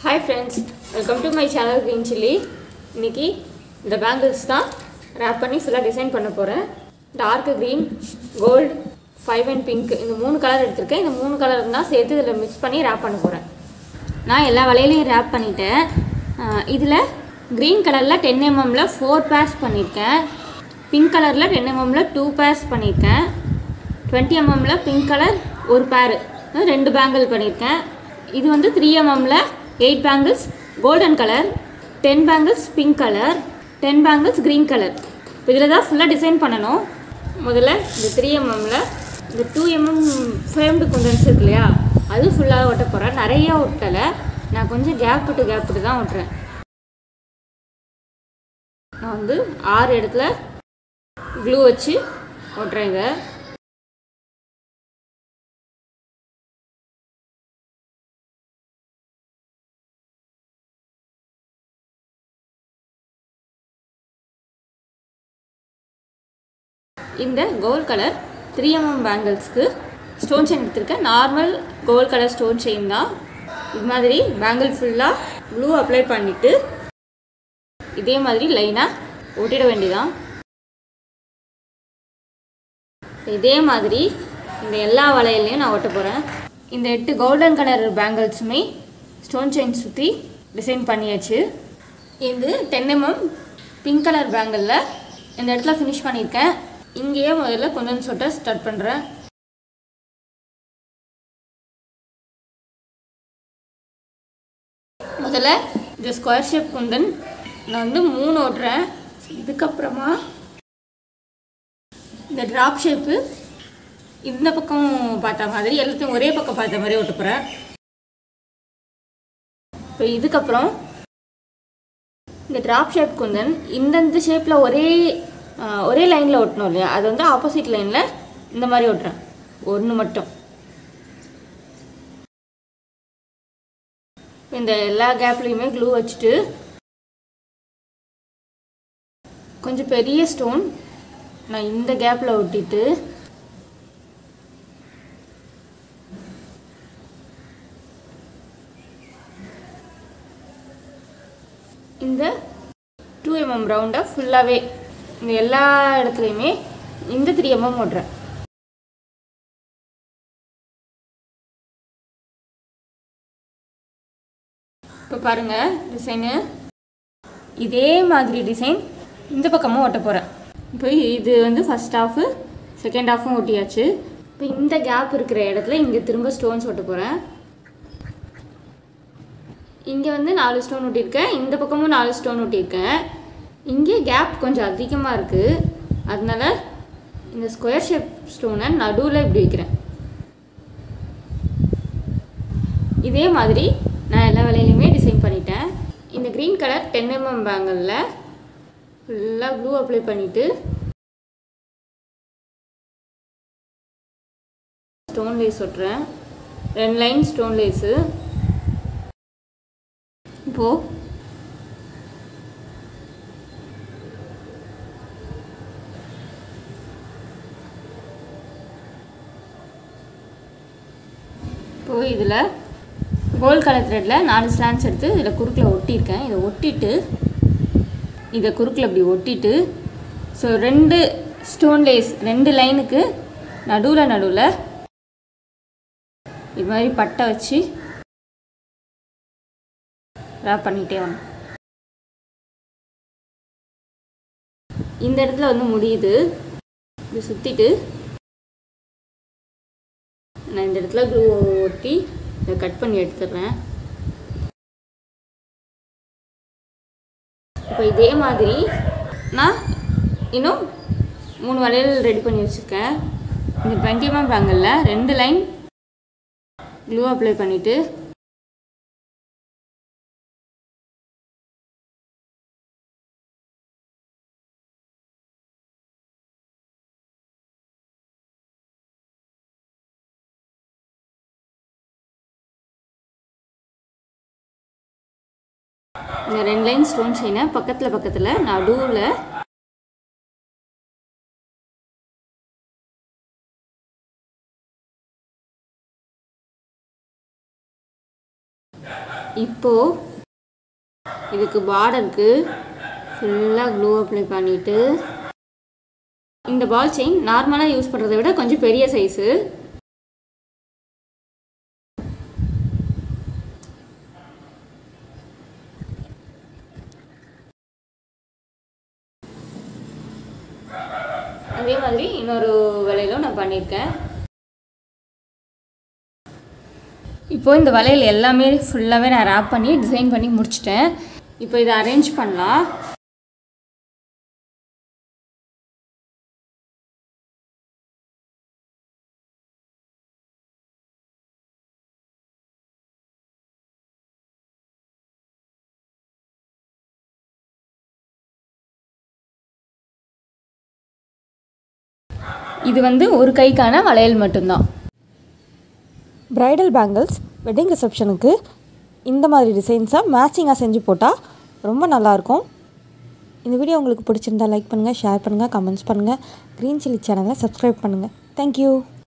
hi friends welcome to my channel green chilli இன்னைக்கு இந்த bangles தான் ரேப் பண்ணி ஃபுல்லாக டிசைன் பண்ண போகிறேன் dark green gold five and pink இந்த மூணு கலர் எடுத்திருக்கேன் இந்த மூணு கலர் தான் சேர்த்து இதில் மிக்ஸ் பண்ணி ரேப் பண்ண போகிறேன் நான் எல்லா வலையிலையும் ரேப் பண்ணிட்டேன் இதில் க்ரீன் கலரில் டென் எம்எம்மில் ஃபோர் பேர்ஸ் பண்ணியிருக்கேன் பிங்க் கலரில் டென் எம்எம்மில் டூ பேர்ஸ் பண்ணியிருக்கேன் டுவெண்ட்டி எம்எம்மில் பிங்க் கலர் ஒரு பேர் ரெண்டு பேங்கிள் பண்ணியிருக்கேன் இது வந்து த்ரீ எம்எம்மில் eight bangles golden colour ten bangles pink colour ten bangles green colour இப்போ இதில் தான் ஃபுல்லாக டிசைன் பண்ணணும் முதல்ல இந்த த்ரீ எம்எம்மில் இந்த டூ எம்எம் ஃப்ரேம்டு குண்டன்ஸ் இருக்கு இல்லையா அது ஃபுல்லாக ஒட்ட போகிறேன் நிறைய ஒட்டலை நான் கொஞ்சம் கேப் விட்டு கேப் விட்டு தான் ஒட்டுறேன் நான் வந்து ஆறு இடத்துல க்ளூ வச்சு ஒட்டுறேன் இதை இந்த கோல்ட் கலர் த்ரீ எம்எம் பேங்கிள்ஸ்க்கு ஸ்டோன் செயின் எடுத்திருக்கேன் normal gold colour stone chain தான் இது மாதிரி பேங்கிள் ஃபுல்லாக ப்ளூ அப்ளை பண்ணிவிட்டு இதே மாதிரி லைனாக ஒட்டிட வேண்டியதான் இதே மாதிரி இந்த எல்லா வளையல்லையும் நான் ஒட்ட போகிறேன் இந்த எட்டு கோல்டன் கலர் பேங்கிள்ஸுமே ஸ்டோன் செயின் சுற்றி டிசைன் பண்ணியாச்சு இது டென் எம்எம் பிங்க் கலர் பேங்கிளில் இந்த இடத்துல ஃபினிஷ் பண்ணியிருக்கேன் இங்கேயே முதல்ல கொஞ்சம் சொட்ட ஸ்டார்ட் பண்ணுறேன் முதல்ல இந்த ஸ்கொயர் ஷேப் குந்தன் நான் வந்து மூணு ஓட்டுறேன் இதுக்கப்புறமா இந்த ட்ராப் ஷேப்பு இந்த பக்கம் பார்த்த மாதிரி எல்லாத்தையும் ஒரே பக்கம் பார்த்த மாதிரி ஓட்ட போகிறேன் இப்போ இதுக்கப்புறம் இந்த ட்ராப் ஷேப் குந்தன் இந்தந்த ஷேப்பில் ஒரே ஒரே லைனில் ஒட்டணும் இல்லையா அது வந்து ஆப்போசிட் லைனில் இந்த மாதிரி ஒட்டுறேன் ஒன்று மட்டும் இந்த எல்லா கேப்லேயுமே க்ளூ வச்சுட்டு கொஞ்சம் பெரிய ஸ்டோன் நான் இந்த கேப்பில் ஒட்டிட்டு இந்த டூ எம்எம் ரவுண்டை ஃபுல்லாகவே இந்த எல்லா இடத்துலையுமே இந்த த்ரீ எம்எம் ஓட்டுறேன் இப்போ பாருங்கள் டிசைனு இதே மாதிரி டிசைன் இந்த பக்கமும் ஓட்ட போகிறேன் இப்போ இது வந்து ஃபஸ்ட் ஹாஃபு செகண்ட் ஹாஃபும் ஓட்டியாச்சு இப்போ இந்த கேப் இருக்கிற இடத்துல இங்கே திரும்ப ஸ்டோன்ஸ் ஓட்ட போகிறேன் இங்கே வந்து நாலு ஸ்டோன் ஒட்டியிருக்கேன் இந்த பக்கமும் நாலு ஸ்டோன் ஒட்டியிருக்கேன் இங்கே கேப் கொஞ்சம் அதிகமாக இருக்குது அதனால இந்த ஸ்கொயர் ஷேப் ஸ்டோனை நடுவில் இப்படி வைக்கிறேன் இதே மாதிரி நான் எல்லா வேலையிலையுமே டிசைன் பண்ணிட்டேன் இந்த க்ரீன் கலர் டென் எம்எம் பேங்கிளில் ஃபுல்லாக ப்ளூ அப்ளை பண்ணிவிட்டு ஸ்டோன் லேஸ் ஒட்டுறேன் ரெண்டு லைன் ஸ்டோன் லேஸு இப்போது இப்போது இதில் கோல்ட் கலர் த்ரெட்டில் நாலு ஸ்லான்ஸ் எடுத்து இதில் குறுக்கில் ஒட்டியிருக்கேன் இதை ஒட்டிட்டு இதை குறுக்கில் இப்படி ஒட்டிட்டு ஸோ ரெண்டு ஸ்டோன் லேஸ் ரெண்டு லைனுக்கு நடுவில் நடுவில் இது மாதிரி பட்டை வச்சு ரேப் பண்ணிகிட்டே வரணும் இந்த இடத்துல வந்து முடியுது இது சுற்றிட்டு நான் இந்த இடத்துல க்ளூ ஒட்டி இதை கட் பண்ணி எடுத்துடுறேன் இப்போ இதே மாதிரி நான் இன்னும் மூணு வளையல் ரெடி பண்ணி வச்சுருக்கேன் இந்த டுவெண்ட்டி எம்எம் பேங்கிளில் ரெண்டு லைன் க்ளூ அப்ளை பண்ணிவிட்டு இந்த ரெண்டு லைன் ஸ்டோன் செயினை பக்கத்தில் பக்கத்தில் நடுவில் இப்போது இதுக்கு பார்டருக்கு ஃபுல்லாக க்ளூ அப்ளை பண்ணிவிட்டு இந்த பால் செயின் நார்மலாக யூஸ் பண்ணுறதை விட கொஞ்சம் பெரிய சைஸு அதே மாதிரி இன்னொரு வேலையிலும் நான் பண்ணியிருக்கேன் இப்போ இந்த வளையல் எல்லாமே ஃபுல்லாகவே நான் ரேப் பண்ணி டிசைன் பண்ணி முடிச்சிட்டேன் இப்போ இதை அரேஞ்ச் பண்ணலாம் இது வந்து ஒரு கைக்கான வளையல் மட்டும்தான் ப்ரைடல் பேங்கிள்ஸ் வெட்டிங் ரிசப்ஷனுக்கு இந்த மாதிரி டிசைன்ஸாக மேட்சிங்காக செஞ்சு போட்டால் ரொம்ப நல்லாயிருக்கும் இந்த வீடியோ உங்களுக்கு பிடிச்சிருந்தா லைக் பண்ணுங்கள் ஷேர் பண்ணுங்கள் கமெண்ட்ஸ் பண்ணுங்கள் க்ரீன் சில்லி சேனலை சப்ஸ்கிரைப் பண்ணுங்கள் தேங்க்யூ